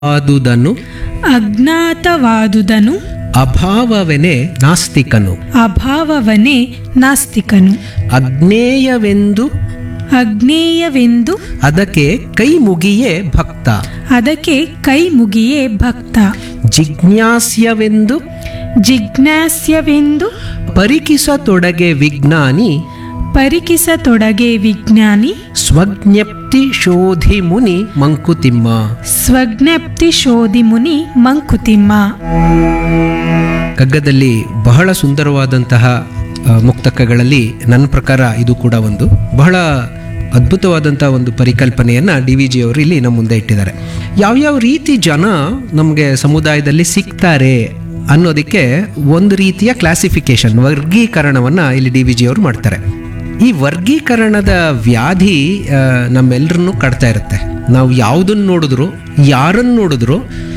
ಆದುದನ್ನು ಅಜ್ಞಾತವಾದುದನು ಅಭಾವವೆನೆ ನಾಸ್ತಿಕನು ಅಭಾವವನೇ ನಾಸ್ತಿಕನು ಅಜ್ಞೇಯವೆಂದು ಅಜ್ಞೇಯವೆಂದು ಅದಕ್ಕೆ ಕೈ ಮುಗಿಯೇ ಭಕ್ತ ಅದಕ್ಕೆ ಕೈ ಮುಗಿಯೇ ಭಕ್ತ ಜಿಜ್ಞಾಸ್ಯವೆಂದು ಜಿಜ್ಞಾಸ್ಯವೆಂದು ಪರಿಕಿಸತೊಡಗೆ ವಿಜ್ಞಾನಿ ಪರಿಕಿಸತೊಡಗೆ ವಿಜ್ಞಾನಿ ಸ್ವಜ್ಞಪ್ತಿ ಶೋಧಿ ಮುನಿ ಮಂಕುತಿಮ್ಮ ಸ್ವಜ್ಞಪ್ತಿ ಶೋಧಿ ಮುನಿ ಮಂಕುತಿಮ್ಮ ಕಗ್ಗದಲ್ಲಿ ಬಹಳ ಸುಂದರವಾದಂತಹ ಆ, ಮುಕ್ತಕಗಳಲ್ಲಿ ನನ್ನ ಪ್ರಕಾರ ಇದು ಕೂಡ ಒಂದು ಬಹಳ ಅದ್ಭುತವಾದಂತಹ ಒಂದು ಪರಿಕಲ್ಪನೆಯನ್ನ ಡಿ ವಿ ಜಿ ಅವರು ಇಲ್ಲಿ ನಮ್ಮ ಮುಂದೆ ಇಟ್ಟಿದ್ದಾರೆ ಯಾವ್ಯಾವ ರೀತಿ ಜನ ನಮಗೆ ಸಮುದಾಯದಲ್ಲಿ ಸಿಗ್ತಾರೆ ಅನ್ನೋದಕ್ಕೆ ಒಂದು ರೀತಿಯ ಕ್ಲಾಸಿಫಿಕೇಶನ್ ವರ್ಗೀಕರಣವನ್ನ ಇಲ್ಲಿ ಡಿ ವಿ ಜಿ ಅವರು ಮಾಡ್ತಾರೆ ಈ ವರ್ಗೀಕರಣದ ವ್ಯಾಧಿ ಆ, ನಮ್ಮೆಲ್ರನ್ನೂ ಕಾಡ್ತಾ ಇರುತ್ತೆ ನಾವು ಯಾವುದನ್ನು ನೋಡಿದ್ರು ಯಾರನ್ನು ನೋಡಿದ್ರು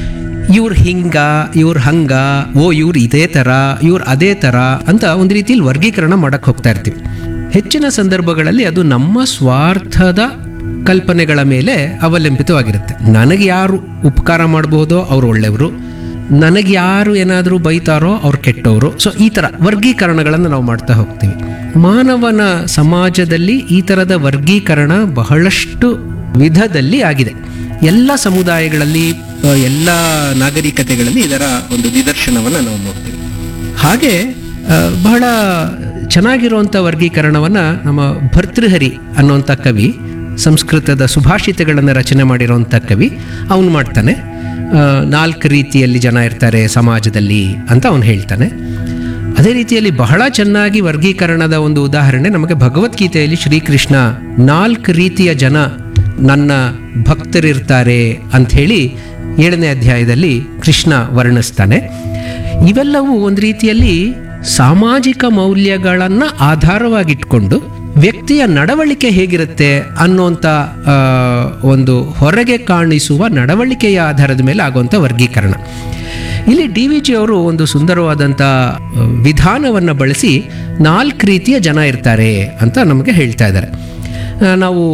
ಇವ್ರು ಹಿಂಗ ಇವ್ರು ಹಂಗ ಓ ಇವ್ರು ಇದೇ ಥರ ಇವ್ರು ಅದೇ ಥರ ಅಂತ ಒಂದು ರೀತಿಯಲ್ಲಿ ವರ್ಗೀಕರಣ ಮಾಡಕ್ಕೆ ಹೋಗ್ತಾ ಇರ್ತೀವಿ ಹೆಚ್ಚಿನ ಸಂದರ್ಭಗಳಲ್ಲಿ ಅದು ನಮ್ಮ ಸ್ವಾರ್ಥದ ಕಲ್ಪನೆಗಳ ಮೇಲೆ ಅವಲಂಬಿತವಾಗಿರುತ್ತೆ ನನಗೆ ಯಾರು ಉಪಕಾರ ಮಾಡಬಹುದೋ ಅವ್ರು ಒಳ್ಳೆಯವರು ನನಗೆ ಯಾರು ಏನಾದರೂ ಬೈತಾರೋ ಅವ್ರು ಕೆಟ್ಟವರು ಸೊ ಈ ಥರ ವರ್ಗೀಕರಣಗಳನ್ನು ನಾವು ಮಾಡ್ತಾ ಹೋಗ್ತೀವಿ ಮಾನವನ ಸಮಾಜದಲ್ಲಿ ಈ ಥರದ ವರ್ಗೀಕರಣ ಬಹಳಷ್ಟು ವಿಧದಲ್ಲಿ ಆಗಿದೆ ಎಲ್ಲ ಸಮುದಾಯಗಳಲ್ಲಿ ಆ, ಎಲ್ಲ ನಾಗರಿಕತೆಗಳಲ್ಲಿ ಇದರ ಒಂದು ನಿದರ್ಶನವನ್ನು ನಾವು ನೋಡ್ತೀವಿ ಹಾಗೆ ಆ, ಬಹಳ ಚೆನ್ನಾಗಿರುವಂಥ ವರ್ಗೀಕರಣವನ್ನು ನಮ್ಮ ಭರ್ತೃಹರಿ ಅನ್ನುವಂಥ ಕವಿ ಸಂಸ್ಕೃತದ ಸುಭಾಷಿತಗಳನ್ನು ರಚನೆ ಮಾಡಿರುವಂಥ ಕವಿ ಅವನು ಮಾಡ್ತಾನೆ ಆ, ನಾಲ್ಕು ರೀತಿಯಲ್ಲಿ ಜನ ಇರ್ತಾರೆ ಸಮಾಜದಲ್ಲಿ ಅಂತ ಅವನು ಹೇಳ್ತಾನೆ ಅದೇ ರೀತಿಯಲ್ಲಿ ಬಹಳ ಚೆನ್ನಾಗಿ ವರ್ಗೀಕರಣದ ಒಂದು ಉದಾಹರಣೆ ನಮಗೆ ಭಗವದ್ಗೀತೆಯಲ್ಲಿ ಶ್ರೀಕೃಷ್ಣ ನಾಲ್ಕು ರೀತಿಯ ಜನ ನನ್ನ ಭಕ್ತರಿರ್ತಾರೆ ಅಂಥೇಳಿ ಏಳನೇ ಅಧ್ಯಾಯದಲ್ಲಿ ಕೃಷ್ಣ ವರ್ಣಿಸ್ತಾನೆ ಇವೆಲ್ಲವೂ ಒಂದು ರೀತಿಯಲ್ಲಿ ಸಾಮಾಜಿಕ ಮೌಲ್ಯಗಳನ್ನು ಆಧಾರವಾಗಿಟ್ಕೊಂಡು ವ್ಯಕ್ತಿಯ ನಡವಳಿಕೆ ಹೇಗಿರುತ್ತೆ ಅನ್ನೋಂಥ ಆ, ಒಂದು ಹೊರಗೆ ಕಾಣಿಸುವ ನಡವಳಿಕೆಯ ಆಧಾರದ ಮೇಲೆ ಆಗುವಂಥ ವರ್ಗೀಕರಣ ಇಲ್ಲಿ ಡಿ ವಿ ಜಿ ಅವರು ಒಂದು ಸುಂದರವಾದಂಥ ವಿಧಾನವನ್ನು ಬಳಸಿ ನಾಲ್ಕು ರೀತಿಯ ಜನ ಇರ್ತಾರೆ ಅಂತ ನಮಗೆ ಹೇಳ್ತಾ ಇದ್ದಾರೆ ಆ, ನಾವು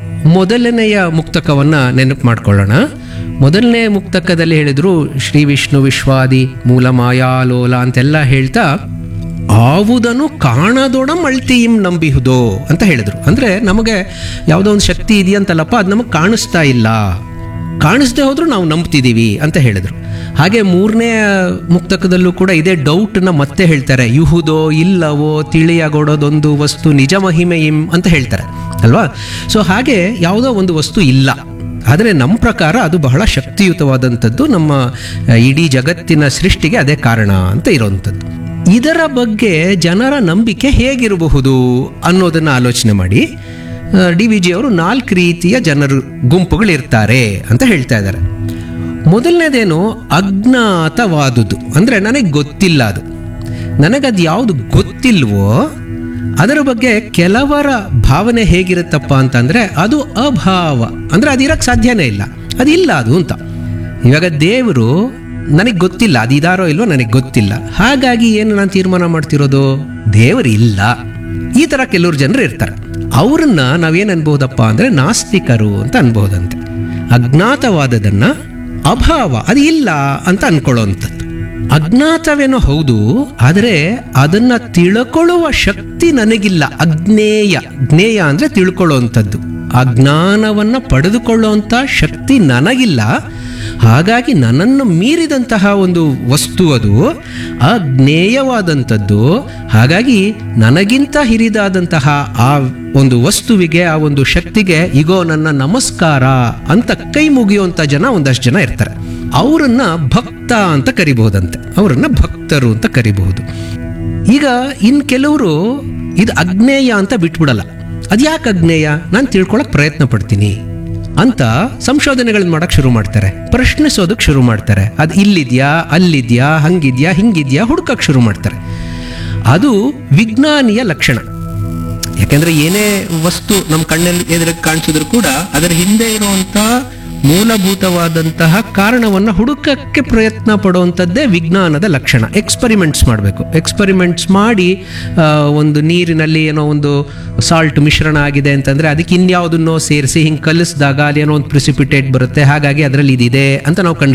ಮೊದಲನೆಯ ಮುಕ್ತಕವನ್ನು ನೆನಪು ಮಾಡ್ಕೊಳ್ಳೋಣ ಮೊದಲನೇ ಮುಕ್ತಕದಲ್ಲಿ ಹೇಳಿದ್ರು ಶ್ರೀ ವಿಷ್ಣು ವಿಶ್ವಾದಿ ಮೂಲ ಮಾಯಾಲೋಲ ಅಂತೆಲ್ಲ ಹೇಳ್ತಾ ಆವುದನ್ನು ಕಾಣದೊಡಂ ಅಳ್ತಿಯಿಂ ನಂಬಿಹುದೋ ಅಂತ ಹೇಳಿದ್ರು ಅಂದರೆ ನಮಗೆ ಯಾವುದೋ ಒಂದು ಶಕ್ತಿ ಇದೆಯಂತಲ್ಲಪ್ಪ ಅದು ನಮಗೆ ಕಾಣಿಸ್ತಾ ಇಲ್ಲ ಕಾಣಿಸ್ದೆ ಹೋದ್ರೂ ನಾವು ನಂಬ್ತಿದ್ದೀವಿ ಅಂತ ಹೇಳಿದ್ರು ಹಾಗೆ ಮೂರನೇ ಮುಕ್ತಕದಲ್ಲೂ ಕೂಡ ಇದೇ ಡೌಟ್ನ ಮತ್ತೆ ಹೇಳ್ತಾರೆ ಇಹುದೋ ಇಲ್ಲವೋ ತಿಳಿಯಗೊಡೋದೊಂದು ವಸ್ತು ನಿಜ ಮಹಿಮೆಯಿಂ ಅಂತ ಹೇಳ್ತಾರೆ ಅಲ್ವಾ ಸೊ ಹಾಗೆ ಯಾವುದೋ ಒಂದು ವಸ್ತು ಇಲ್ಲ ಆದರೆ ನಮ್ಮ ಪ್ರಕಾರ ಅದು ಬಹಳ ಶಕ್ತಿಯುತವಾದಂಥದ್ದು ನಮ್ಮ ಆ, ಇಡೀ ಜಗತ್ತಿನ ಸೃಷ್ಟಿಗೆ ಅದೇ ಕಾರಣ ಅಂತ ಇರೋವಂಥದ್ದು ಇದರ ಬಗ್ಗೆ ಜನರ ನಂಬಿಕೆ ಹೇಗಿರಬಹುದು ಅನ್ನೋದನ್ನು ಆಲೋಚನೆ ಮಾಡಿ ಡಿ ವಿ ಜಿ ಅವರು ನಾಲ್ಕು ರೀತಿಯ ಜನರು ಗುಂಪುಗಳಿರ್ತಾರೆ ಅಂತ ಹೇಳ್ತಾ ಇದ್ದಾರೆ ಮೊದಲನೇದೇನು ಅಜ್ಞಾತವಾದುದು ಅಂದರೆ ನನಗೆ ಗೊತ್ತಿಲ್ಲ ಅದು ನನಗದು ಯಾವುದು ಗೊತ್ತಿಲ್ವೋ ಅದರ ಬಗ್ಗೆ ಕೆಲವರ ಭಾವನೆ ಹೇಗಿರುತ್ತಪ್ಪ ಅಂತಂದ್ರೆ ಅದು ಅಭಾವ ಅಂದ್ರೆ ಅದಿರಕ್ಕೆ ಸಾಧ್ಯನೇ ಇಲ್ಲ ಅದಿಲ್ಲ ಅದು ಅಂತ ಇವಾಗ ದೇವರು ನನಗೆ ಗೊತ್ತಿಲ್ಲ ಅದು ಇದಾರೋ ಇಲ್ವೋ ನನಗೆ ಗೊತ್ತಿಲ್ಲ ಹಾಗಾಗಿ ಏನು ನಾನು ತೀರ್ಮಾನ ಮಾಡ್ತಿರೋದು ದೇವರು ಇಲ್ಲ ಈ ಥರ ಕೆಲವರು ಜನರು ಇರ್ತಾರೆ ಅವ್ರನ್ನ ನಾವೇನು ಅನ್ಬಹುದಪ್ಪ ಅಂದರೆ ನಾಸ್ತಿಕರು ಅಂತ ಅನ್ಬಹುದಂತೆ ಅಜ್ಞಾತವಾದದನ್ನ ಅಭಾವ ಅದು ಇಲ್ಲ ಅಂತ ಅನ್ಕೊಳ್ಳೋವಂಥದ್ದು ಅಜ್ಞಾತವೇನೋ ಹೌದು ಆದರೆ ಅದನ್ನ ತಿಳ್ಕೊಳ್ಳುವ ಶಕ್ತಿ ನನಗಿಲ್ಲ ಅಜ್ಞೇಯ ಜ್ಞೇಯ ಅಂದ್ರೆ ತಿಳ್ಕೊಳ್ಳುವಂಥದ್ದು ಆ ಜ್ಞಾನವನ್ನ ಪಡೆದುಕೊಳ್ಳುವಂಥ ಶಕ್ತಿ ನನಗಿಲ್ಲ ಹಾಗಾಗಿ ನನ್ನನ್ನು ಮೀರಿದಂತಹ ಒಂದು ವಸ್ತು ಅದು ಅಜ್ಞೇಯವಾದಂಥದ್ದು ಹಾಗಾಗಿ ನನಗಿಂತ ಹಿರಿದಾದಂತಹ ಆ ಒಂದು ವಸ್ತುವಿಗೆ ಆ ಒಂದು ಶಕ್ತಿಗೆ ಇಗೋ ನನ್ನ ನಮಸ್ಕಾರ ಅಂತ ಕೈ ಮುಗಿಯುವಂಥ ಜನ ಒಂದಷ್ಟು ಜನ ಇರ್ತಾರೆ ಅವರನ್ನ ಭಕ್ತ ಅಂತ ಕರಿಬಹುದಂತೆ ಅವರನ್ನ ಭಕ್ತರು ಅಂತ ಕರಿಬಹುದು ಈಗ ಇನ್ ಕೆಲವರು ಇದು ಅಜ್ಞೇಯ ಅಂತ ಬಿಟ್ಬಿಡಲ್ಲ ಅದ್ಯಾಕೆ ಅಜ್ಞೇಯ ನಾನು ತಿಳ್ಕೊಳಕ್ ಪ್ರಯತ್ನ ಪಡ್ತೀನಿ ಅಂತ ಸಂಶೋಧನೆಗಳನ್ನ ಮಾಡಕ್ ಶುರು ಮಾಡ್ತಾರೆ ಪ್ರಶ್ನಿಸೋದಕ್ಕೆ ಶುರು ಮಾಡ್ತಾರೆ ಅದು ಇಲ್ಲಿದ್ಯಾ ಅಲ್ಲಿದ್ಯಾ ಹಂಗಿದ್ಯಾ ಹಿಂಗಿದ್ಯಾ ಹುಡುಕಕ್ ಶುರು ಮಾಡ್ತಾರೆ ಅದು ವಿಜ್ಞಾನಿಯ ಲಕ್ಷಣ ಯಾಕೆಂದ್ರೆ ಏನೇ ವಸ್ತು ನಮ್ಮ ಕಣ್ಣಲ್ಲಿ ಎದುರಿಗೆ ಕಾಣಿಸಿದ್ರು ಕೂಡ ಅದರ ಹಿಂದೆ ಇರುವಂತ ಮೂಲಭೂತವಾದಂತಹ ಕಾರಣವನ್ನು ಹುಡುಕಕ್ಕೆ ಪ್ರಯತ್ನ ಪಡುವಂಥದ್ದೇ ವಿಜ್ಞಾನದ ಲಕ್ಷಣ ಎಕ್ಸ್ಪರಿಮೆಂಟ್ಸ್ ಮಾಡಬೇಕು ಎಕ್ಸ್ಪರಿಮೆಂಟ್ಸ್ ಮಾಡಿ ಆ, ಒಂದು ನೀರಿನಲ್ಲಿ ಏನೋ ಒಂದು ಸಾಲ್ಟ್ ಮಿಶ್ರಣ ಆಗಿದೆ ಅಂತಂದರೆ ಅದಕ್ಕೆ ಇನ್ಯಾವುದನ್ನೋ ಸೇರಿಸಿ ಹಿಂಗೆ ಕಲಿಸಿದಾಗ ಅಲ್ಲಿ ಏನೋ ಒಂದು ಪ್ರಿಸಿಪಿಟೇಟ್ ಬರುತ್ತೆ ಹಾಗಾಗಿ ಅದರಲ್ಲಿ ಇದಿದೆ ಅಂತ ನಾವು ಕಂಡು